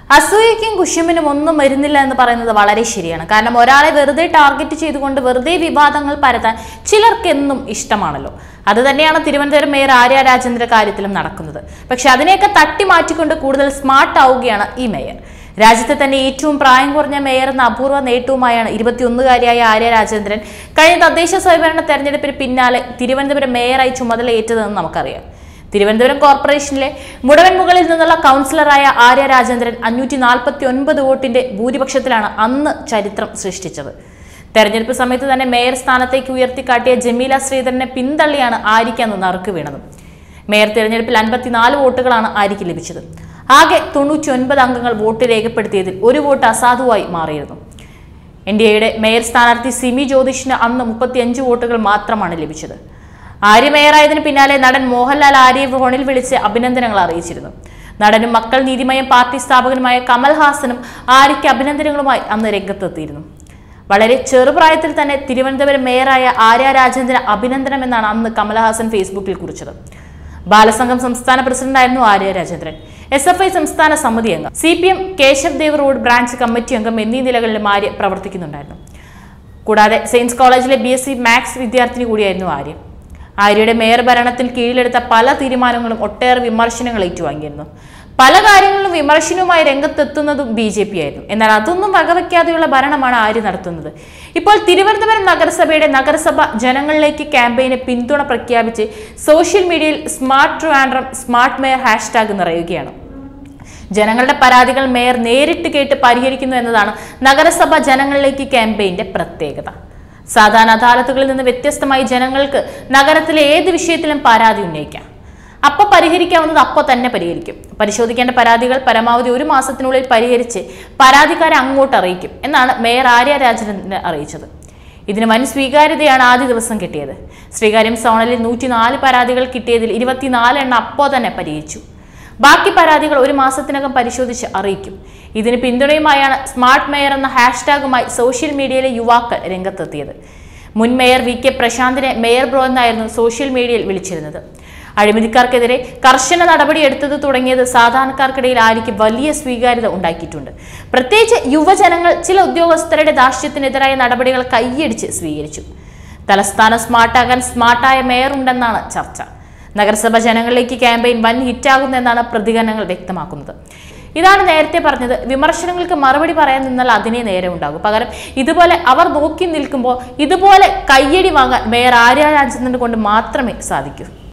അസൂയയ്ക്കും കുശുമ്പിനും ഒന്നും വരുന്നില്ല എന്ന് പറയുന്നത് വളരെ ശരിയാണ് കാരണം ഒരാളെ വെറുതെ ടാർഗറ്റ് ചെയ്തുകൊണ്ട് വെറുതെ വിവാദങ്ങൾ പരത്താൻ ചിലർക്കെന്നും ഇഷ്ടമാണല്ലോ അത് തന്നെയാണ് തിരുവനന്തപുരം മേയർ ആര്യ രാജേന്ദ്ര കാര്യത്തിലും നടക്കുന്നത് പക്ഷെ അതിനെയൊക്കെ തട്ടി മാറ്റിക്കൊണ്ട് കൂടുതൽ സ്മാർട്ട് ആവുകയാണ് ഈ മേയർ രാജ്യത്തെ തന്നെ ഏറ്റവും പ്രായം കുറഞ്ഞ മേയർ എന്ന അപൂർവ നേട്ടവുമായാണ് ഇരുപത്തിയൊന്നുകാരിയായ ആര്യ രാജേന്ദ്രൻ കഴിഞ്ഞ തദ്ദേശ സ്വയംഭരണ തെരഞ്ഞെടുപ്പിന് പിന്നാലെ തിരുവനന്തപുരം മേയറായി ചുമതലയേറ്റതെന്ന് നമുക്കറിയാം തിരുവനന്തപുരം കോർപ്പറേഷനിലെ മുടവൻ മുകളിൽ നിന്നുള്ള കൗൺസിലറായ ആര്യ രാജേന്ദ്രൻ അഞ്ഞൂറ്റി നാൽപ്പത്തി ഒൻപത് വോട്ടിന്റെ ഭൂരിപക്ഷത്തിലാണ് അന്ന് ചരിത്രം സൃഷ്ടിച്ചത് തെരഞ്ഞെടുപ്പ് സമയത്ത് തന്നെ മേയർ സ്ഥാനത്തേക്ക് ഉയർത്തിക്കാട്ടിയ ജമീല ശ്രീധരനെ പിന്തള്ളിയാണ് ആര്യയ്ക്ക് അന്ന് നറുക്ക് വീണത് മേയർ തിരഞ്ഞെടുപ്പിൽ അൻപത്തിനാല് വോട്ടുകളാണ് ആര്യയ്ക്ക് ലഭിച്ചത് ആകെ തൊണ്ണൂറ്റി ഒൻപത് അംഗങ്ങൾ വോട്ട് രേഖപ്പെടുത്തിയതിൽ ഒരു വോട്ട് അസാധുവായി മാറിയിരുന്നു എൻ ഡി എയുടെ മേയർ സ്ഥാനാർത്ഥി സിമി ജ്യോതിഷിന് അന്ന് മുപ്പത്തിയഞ്ച് വോട്ടുകൾ മാത്രമാണ് ലഭിച്ചത് ആര്യ മേയറായതിനു പിന്നാലെ നടൻ മോഹൻലാൽ ആര്യയെ ഫോണിൽ വിളിച്ച് അഭിനന്ദനങ്ങൾ അറിയിച്ചിരുന്നു നടനും മക്കൾ നീതിമയം പാർട്ടി സ്ഥാപകനുമായ കമൽഹാസനും ആര്യയ്ക്ക് അഭിനന്ദനങ്ങളുമായി അന്ന് രംഗത്തെത്തിയിരുന്നു വളരെ ചെറുപ്രായത്തിൽ തന്നെ തിരുവനന്തപുരം മേയറായ ആര്യ രാജേന്ദ്രന് അഭിനന്ദനം എന്നാണ് അന്ന് കമൽഹാസൻ ഫേസ്ബുക്കിൽ കുറിച്ചത് ബാലസംഘം സംസ്ഥാന പ്രസിഡന്റായിരുന്നു Arya Rajendran S F I സംസ്ഥാന സമിതി അംഗം C P M Keshav Dev road branch committee അംഗം എന്നീ നിലകളിലും ആര്യ പ്രവർത്തിക്കുന്നുണ്ടായിരുന്നു കൂടാതെ സെയിൻസ് കോളേജിലെ ബി എസ് സി മാത്സ് വിദ്യാർത്ഥിനി കൂടിയായിരുന്നു ആര്യ ആര്യയുടെ മേയർ ഭരണത്തിൽ കീഴിലെടുത്ത പല തീരുമാനങ്ങളും ഒട്ടേറെ വിമർശനങ്ങൾ ഏറ്റുവാങ്ങിയിരുന്നു പല കാര്യങ്ങളിലും വിമർശനവുമായി രംഗത്തെത്തുന്നതും ബി ജെ പി ആയിരുന്നു എന്നാൽ അതൊന്നും വകവയ്ക്കാതെയുള്ള ഭരണമാണ് ആര്യ നടത്തുന്നത് ഇപ്പോൾ തിരുവനന്തപുരം നഗരസഭയുടെ നഗരസഭ ജനങ്ങളിലേക്ക് ക്യാമ്പയിന് പിന്തുണ പ്രഖ്യാപിച്ച് സോഷ്യൽ മീഡിയയിൽ smart Trivandrum smart mayor hashtag നിറയുകയാണ് ജനങ്ങളുടെ പരാതികൾ മേയർ നേരിട്ട് കേട്ട് പരിഹരിക്കുന്നു എന്നതാണ് നഗരസഭ ജനങ്ങളിലേക്ക് ക്യാമ്പയിന്റെ പ്രത്യേകത സാധാരണ അദാലത്തുകളിൽ നിന്ന് വ്യത്യസ്തമായി ജനങ്ങൾക്ക് നഗരത്തിലെ ഏത് വിഷയത്തിലും പരാതി ഉന്നയിക്കാം അപ്പൊ പരിഹരിക്കാവുന്നത് അപ്പോൾ തന്നെ പരിഹരിക്കും പരിശോധിക്കേണ്ട പരാതികൾ പരമാവധി ഒരു മാസത്തിനുള്ളിൽ പരിഹരിച്ച് പരാതിക്കാരെ അങ്ങോട്ട് അറിയിക്കും എന്നാണ് മേയർ ആര്യ രാജേന്ദ്രൻ അറിയിച്ചത് ഇതിന് വൻ സ്വീകാര്യതയാണ് ആദ്യ ദിവസം കിട്ടിയത് ശ്രീകാര്യം സോണലിൽ നൂറ്റിനാല് പരാതികൾ കിട്ടിയതിൽ ഇരുപത്തിനാല് എണ്ണം അപ്പോൾ തന്നെ പരിഹരിച്ചു ബാക്കി പരാതികൾ ഒരു മാസത്തിനകം പരിശോധിച്ച് അറിയിക്കും ഇതിന് പിന്തുണയുമായാണ് സ്മാർട്ട് മേയർ എന്ന ഹാഷ്ടാഗുമായി സോഷ്യൽ മീഡിയയിലെ യുവാക്കൾ രംഗത്തെത്തിയത് മുൻ മേയർ വി കെ പ്രശാന്തിനെ മേയർ ബ്രോ എന്നായിരുന്നു സോഷ്യൽ മീഡിയയിൽ വിളിച്ചിരുന്നത് അഴിമതിക്കാർക്കെതിരെ കർശന നടപടി എടുത്തത് തുടങ്ങിയത് സാധാരണക്കാർക്കിടയിൽ ആര്യയ്ക്ക് വലിയ സ്വീകാര്യത ഉണ്ടാക്കിയിട്ടുണ്ട് പ്രത്യേകിച്ച് യുവജനങ്ങൾ ചില ഉദ്യോഗസ്ഥരുടെ ധാർഷ്ട്യത്തിനെതിരായ നടപടികൾ കൈയടിച്ച് സ്വീകരിച്ചു തലസ്ഥാനം സ്മാർട്ടാകാൻ സ്മാർട്ടായ മേയർ ഉണ്ടെന്നാണ് ചർച്ച നഗരസഭ ജനങ്ങളിലേക്ക് ക്യാമ്പയിൻ വൻ ഹിറ്റാകുന്നെന്നാണ് പ്രതികരണങ്ങൾ വ്യക്തമാക്കുന്നത് ഇതാണ് നേരത്തെ പറഞ്ഞത് വിമർശനങ്ങൾക്ക് മറുപടി പറയാൻ നിന്നാൽ അതിനെ നേരെ ഉണ്ടാകും പകരം ഇതുപോലെ അവർ നോക്കി നിൽക്കുമ്പോൾ ഇതുപോലെ കയ്യടി വാങ്ങാൻ മേയർ ആര്യ രാജേന്ദ്രനെ കൊണ്ട് മാത്രമേ സാധിക്കൂ